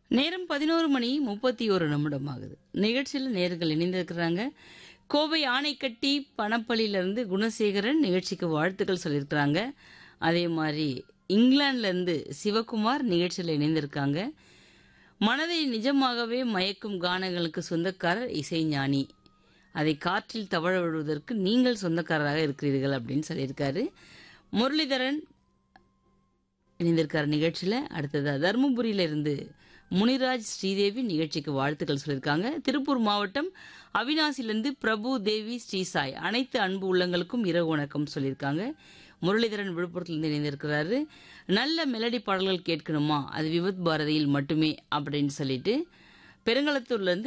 நேரம் பதினோரு மணி முப்பத்தி ஒரு நிமிடம் ஆகுது நிகழ்ச்சியில் நேர்கள் இணைந்திருக்கிறாங்க கோவை ஆணைக்கட்டி பணப்பள்ளியிலிருந்து குணசேகரன் நிகழ்ச்சிக்கு வாழ்த்துக்கள் சொல்லியிருக்கிறாங்க அதே மாதிரி இங்கிலாந்துலேருந்து சிவகுமார் நிகழ்ச்சியில் இணைந்திருக்காங்க மனதை நிஜமாகவே மயக்கும் கானங்களுக்கு சொந்தக்காரர் இசைஞானி அதை காற்றில் தவழ விடுவதற்கு நீங்கள் சொந்தக்காரராக இருக்கிறீர்கள் அப்படின்னு சொல்லியிருக்காரு முரளிதரன் இணைந்திருக்கார் நிகழ்ச்சியில் அடுத்ததா தருமபுரியிலிருந்து முனிராஜ் ஸ்ரீதேவி நிகழ்ச்சிக்கு வாழ்த்துக்கள் சொல்லியிருக்காங்க திருப்பூர் மாவட்டம் அவினாசிலிருந்து பிரபு தேவி ஸ்ரீசாய் அனைத்து அன்பு உள்ளங்களுக்கும் இரவு வணக்கம் சொல்லியிருக்காங்க முரளிதரன் விழுப்புரத்திலிருந்து இணைந்திருக்கிறாரு நல்ல மெலடி பாடல்கள் கேட்கணுமா அது விவத் பாரதியில் மட்டுமே அப்படின்னு சொல்லிட்டு பெருங்களத்தூர்லேருந்து